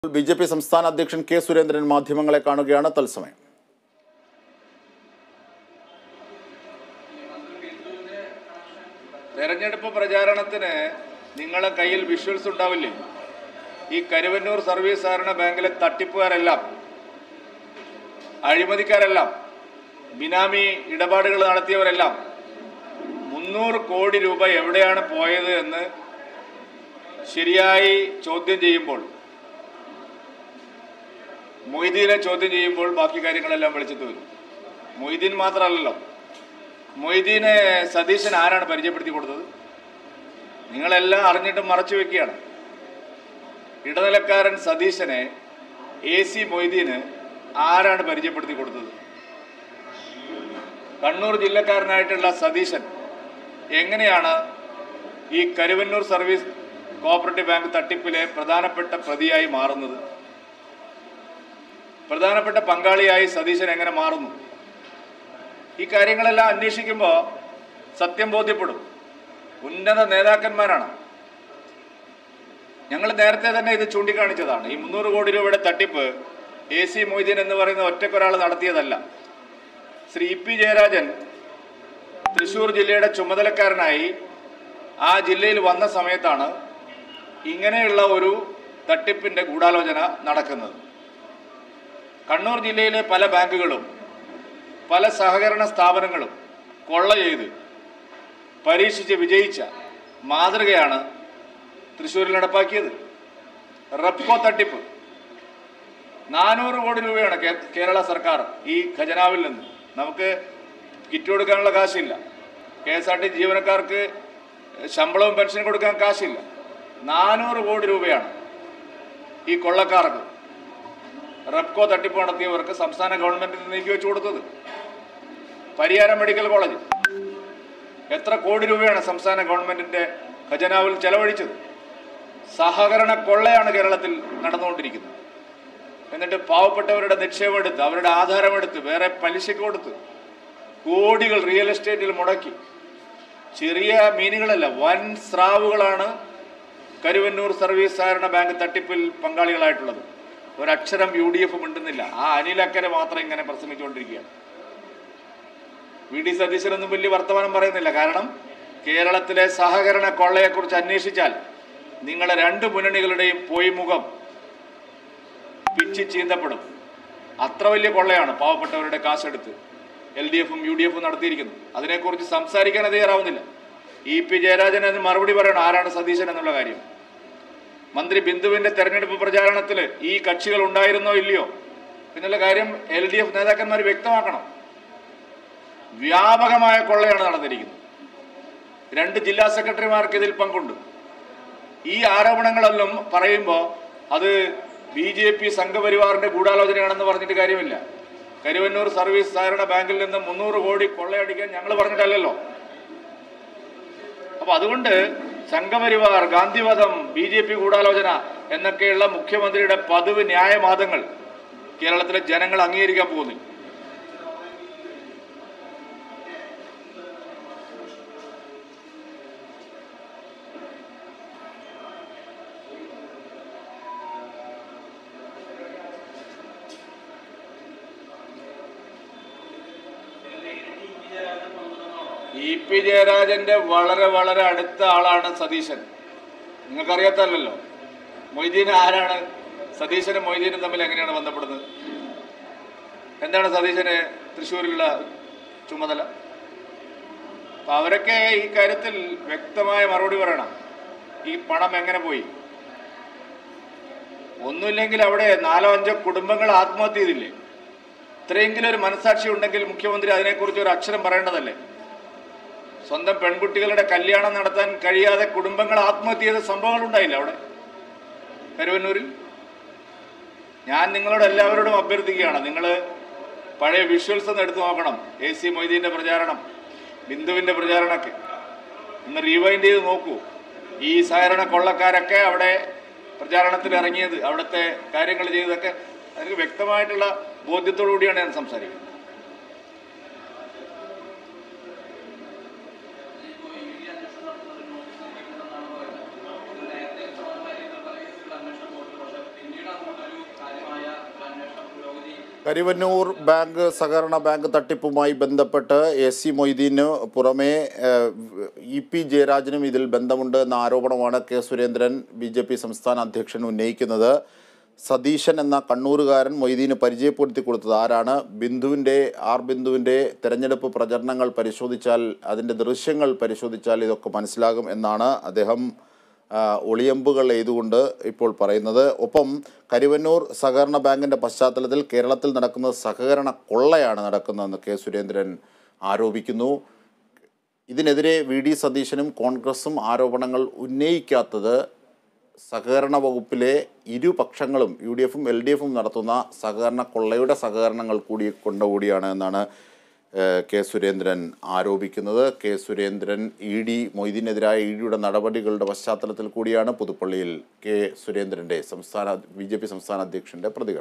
B J P സംസ്ഥാന അധ്യക്ഷൻ K Surendran മാധ്യമങ്ങളെ കാണുകയാണ് തത്സമയം തെരഞ്ഞെടുപ്പ് പ്രചാരണത്തിന് നിങ്ങളെ കയ്യിൽ വിഷ്വൽസ് ഉണ്ടാവില്ലേ ഈ കരുവന്നൂർ സർവീസ് സഹകരണ ബാങ്കിലെ തട്ടിപ്പുകാരെല്ലാം അഴിമതിക്കാരെല്ലാം ബിനാമി ഇടപാടുകൾ നടത്തിയവരെല്ലാം മുന്നൂറ് കോടി രൂപ എവിടെയാണ് പോയത് എന്ന് ശരിയായി ചോദ്യം ചെയ്യുമ്പോൾ മൊയ്തീനെ ചോദ്യം ചെയ്യുമ്പോൾ ബാക്കി കാര്യങ്ങളെല്ലാം വെളിച്ചത്ത് വരും മൊയ്തീൻ മാത്രമല്ലല്ലോ മൊയ്തീനെ സതീശൻ ആരാണ് പരിചയപ്പെടുത്തി കൊടുത്തത് നിങ്ങളെല്ലാം അറിഞ്ഞിട്ട് മറച്ചു വെക്കുകയാണ് ഇടനിലക്കാരൻ സതീശനെ എ സി മൊയ്തീന് ആരാണ് പരിചയപ്പെടുത്തി കൊടുത്തത് കണ്ണൂർ ജില്ലക്കാരനായിട്ടുള്ള സതീശൻ എങ്ങനെയാണ് ഈ കരുവന്നൂർ സർവീസ് കോഓപ്പറേറ്റീവ് ബാങ്ക് തട്ടിപ്പിലെ പ്രധാനപ്പെട്ട പ്രതിയായി മാറുന്നത് പ്രധാനപ്പെട്ട പങ്കാളിയായി സതീശൻ എങ്ങനെ മാറുന്നു ഈ കാര്യങ്ങളെല്ലാം അന്വേഷിക്കുമ്പോൾ സത്യം ബോധ്യപ്പെടും ഉന്നത നേതാക്കന്മാരാണ് ഞങ്ങൾ നേരത്തെ തന്നെ ഇത് ചൂണ്ടിക്കാണിച്ചതാണ് ഈ മുന്നൂറ് കോടി രൂപയുടെ തട്ടിപ്പ് എ സി മൊയ്തീൻ എന്ന് പറയുന്ന ഒറ്റക്കൊരാൾ നടത്തിയതല്ല ശ്രീ ഇ പി ജയരാജൻ തൃശൂർ ജില്ലയുടെ ചുമതലക്കാരനായി ആ ജില്ലയിൽ വന്ന സമയത്താണ് ഇങ്ങനെയുള്ള ഒരു തട്ടിപ്പിന്റെ ഗൂഢാലോചന നടക്കുന്നത് കണ്ണൂർ ജില്ലയിലെ പല ബാങ്കുകളും പല സഹകരണ സ്ഥാപനങ്ങളും കൊള്ള ചെയ്ത് പരീക്ഷിച്ച് വിജയിച്ച മാതൃകയാണ് തൃശ്ശൂരിൽ നടപ്പാക്കിയത് റെപ്കോ തട്ടിപ്പ് നാനൂറ് കോടി രൂപയാണ് കേ- കേരള സർക്കാർ ഈ ഖജനാവിൽ നിന്ന് നമുക്ക് കിറ്റ് കൊടുക്കാനുള്ള കാശില്ല കെ എസ് ആർ ടി ജീവനക്കാർക്ക് ശമ്പളവും പെൻഷനും കൊടുക്കാൻ കാശില്ല നാനൂറ് കോടി രൂപയാണ് ഈ കൊള്ളക്കാർക്ക് റെപ്കോ തട്ടിപ്പ് നടത്തിയവർക്ക് സംസ്ഥാന ഗവൺമെന്റിൽ നീക്കി വെച്ചു കൊടുത്തത് പരിയാരം മെഡിക്കൽ കോളേജ് എത്ര കോടി രൂപയാണ് സംസ്ഥാന ഗവൺമെന്റിന്റെ ഖജനാവിൽ ചെലവഴിച്ചത് സഹകരണ കൊള്ളയാണ് കേരളത്തിൽ നടന്നുകൊണ്ടിരിക്കുന്നത് എന്നിട്ട് പാവപ്പെട്ടവരുടെ നിക്ഷേപം എടുത്ത് അവരുടെ ആധാരമെടുത്ത് വേറെ പലിശക്ക് കൊടുത്ത് കോടികൾ റിയൽ എസ്റ്റേറ്റിൽ മുടക്കി ചെറിയ മീനുകളല്ല വൻ സ്രാവുകളാണ് കരുവന്നൂർ സർവീസ് സഹകരണ ബാങ്ക് തട്ടിപ്പിൽ പങ്കാളികളായിട്ടുള്ളത് ഒരക്ഷരം യു ഡി എഫ് മിണ്ടുന്നില്ല ആ അനിലക്കരെ മാത്രം ഇങ്ങനെ പ്രസംഗിച്ചുകൊണ്ടിരിക്കുകയാണ് വി ഡി സതീശനൊന്നും വലിയ വർത്തമാനം പറയുന്നില്ല കാരണം കേരളത്തിലെ സഹകരണ കൊള്ളയെക്കുറിച്ച് അന്വേഷിച്ചാൽ നിങ്ങളെ രണ്ട് മുന്നണികളുടെയും പോയി മുഖം പിച്ചി ചീന്തപ്പെടും അത്ര വലിയ കൊള്ളയാണ് പാവപ്പെട്ടവരുടെ കാശെടുത്ത് എൽ ഡി എഫും യു ഡി എഫും നടത്തിയിരിക്കുന്നത് അതിനെക്കുറിച്ച് സംസാരിക്കാൻ തയ്യാറാവുന്നില്ല ഇ പി ജയരാജൻ അതിന് മറുപടി പറയണം ആരാണ് സതീശൻ എന്നുള്ള കാര്യം മന്ത്രി ബിന്ദുവിന്റെ തെരഞ്ഞെടുപ്പ് പ്രചാരണത്തിൽ ഈ കക്ഷികൾ ഉണ്ടായിരുന്നോ ഇല്ലയോ എന്നുള്ള കാര്യം എൽ ഡി എഫ് നേതാക്കന്മാർ വ്യക്തമാക്കണം വ്യാപകമായ കൊള്ളയാണ് നടന്നിരിക്കുന്നത് രണ്ട് ജില്ലാ സെക്രട്ടറിമാർക്ക് ഇതിൽ പങ്കുണ്ട് ഈ ആരോപണങ്ങളെല്ലാം പറയുമ്പോൾ അത് ബി ജെ പി സംഘപരിവാറിന്റെ ഗൂഢാലോചനയാണെന്ന് പറഞ്ഞിട്ട് കാര്യമില്ല കരുവന്നൂർ സർവീസ് സഹകരണ ബാങ്കിൽ നിന്ന് മുന്നൂറ് കോടി കൊള്ളയടിക്കാൻ ഞങ്ങൾ പറഞ്ഞിട്ടല്ലല്ലോ അപ്പൊ അതുകൊണ്ട് സംഘപരിവാർ ഗാന്ധിവധം ബി ജെ പി ഗൂഢാലോചന എന്നൊക്കെയുള്ള മുഖ്യമന്ത്രിയുടെ പതിവ് ന്യായവാദങ്ങൾ കേരളത്തിലെ ജനങ്ങൾ അംഗീകരിക്കാൻ പോകുന്നില്ല ഇ പി ജയരാജന്റെ വളരെ വളരെ അടുത്ത ആളാണ് സതീശൻ നിങ്ങൾക്കറിയാത്തല്ലോ മൊയ്തീൻ ആരാണ് സതീശനും മൊയ്തീനും തമ്മിൽ എങ്ങനെയാണ് ബന്ധപ്പെടുന്നത് എന്താണ് സതീശന് തൃശ്ശൂരിലുള്ള ചുമതല അപ്പൊ അവരൊക്കെ ഈ കാര്യത്തിൽ വ്യക്തമായ മറുപടി പറയണം ഈ പണം എങ്ങനെ പോയി ഒന്നുമില്ലെങ്കിൽ അവിടെ നാലോ അഞ്ചോ കുടുംബങ്ങൾ ആത്മഹത്യ ചെയ്തില്ലേ ഇത്രയെങ്കിലും ഒരു മനസാക്ഷി ഉണ്ടെങ്കിൽ മുഖ്യമന്ത്രി അതിനെക്കുറിച്ച് ഒരു അക്ഷരം പറയേണ്ടതല്ലേ സ്വന്തം പെൺകുട്ടികളുടെ കല്യാണം നടത്താൻ കഴിയാതെ കുടുംബങ്ങൾ ആത്മഹത്യ ചെയ്ത സംഭവങ്ങൾ ഉണ്ടായില്ല അവിടെ കരുവന്നൂരിൽ ഞാൻ നിങ്ങളോട് എല്ലാവരോടും അഭ്യർത്ഥിക്കുകയാണ് നിങ്ങൾ പഴയ വിഷ്വൽസ് ഒന്ന് എടുത്തു നോക്കണം എ സി മൊയ്തീൻ്റെ പ്രചാരണം ബിന്ദുവിൻ്റെ പ്രചാരണമൊക്കെ ഒന്ന് റീവൈൻഡ് ചെയ്ത് നോക്കൂ ഈ സഹകരണ കൊള്ളക്കാരൊക്കെ അവിടെ പ്രചാരണത്തിൽ ഇറങ്ങിയത് അവിടുത്തെ കാര്യങ്ങൾ ചെയ്തതൊക്കെ എനിക്ക് വ്യക്തമായിട്ടുള്ള ബോധ്യത്തോടു കൂടിയാണ് ഞാൻ സംസാരിക്കുന്നത് പിന്നീട് അങ്ങോട്ട് കരിവന്നൂർ ബാങ്ക് സഹകരണ ബാങ്ക് തട്ടിപ്പുമായി ബന്ധപ്പെട്ട് എ സി മൊയ്തീന് പുറമെ ഏഹ്, ഇ പി ജയരാജനും ഇതിൽ ബന്ധമുണ്ട് എന്ന ആരോപണമാണ് K Surendran B J P സംസ്ഥാന അധ്യക്ഷൻ ഉന്നയിക്കുന്നത് സതീശൻ എന്ന കണ്ണൂരുകാരൻ മൊയ്തീന് പരിചയപ്പെടുത്തി കൊടുത്തത് ആരാണ് ബിന്ദുവിൻ്റെ ആർ ബിന്ദുവിൻ്റെ തെരഞ്ഞെടുപ്പ് പ്രചരണങ്ങൾ പരിശോധിച്ചാൽ അതിൻ്റെ ദൃശ്യങ്ങൾ പരിശോധിച്ചാൽ ഇതൊക്കെ മനസ്സിലാകും എന്നാണ് അദ്ദേഹം ആ, ഒളിയമ്പുകൾ എയ്തുകൊണ്ട് ഇപ്പോൾ പറയുന്നത് ഒപ്പം കരുവന്നൂർ സഹകരണ ബാങ്കിൻ്റെ പശ്ചാത്തലത്തിൽ കേരളത്തിൽ നടക്കുന്ന സഹകരണ കൊള്ളയാണ് നടക്കുന്നതെന്ന് കെ സുരേന്ദ്രൻ ആരോപിക്കുന്നു ഇതിനെതിരെ വി ഡി സതീശനും കോൺഗ്രസും ആരോപണങ്ങൾ ഉന്നയിക്കാത്തത് സഹകരണ വകുപ്പിലെ ഇരുപക്ഷങ്ങളും യു ഡി എഫും എൽ ഡി എഫും നടത്തുന്ന സഹകരണ കൊള്ളയുടെ സഹകരണങ്ങൾ കൂടി കൊണ്ടുകൂടിയാണ് എന്നാണ് ഏഹ്, കെ സുരേന്ദ്രൻ ആരോപിക്കുന്നത് കെ സുരേന്ദ്രൻ ഇ ഡി മൊയ്തീനെതിരായ ഇ ഡിയുടെ നടപടികളുടെ പശ്ചാത്തലത്തിൽ കൂടിയാണ് പുതുപ്പള്ളിയിൽ കെ സുരേന്ദ്രൻ്റെ സംസ്ഥാന ബി ജെ പി സംസ്ഥാന അധ്യക്ഷൻ്റെ പ്രതികരണം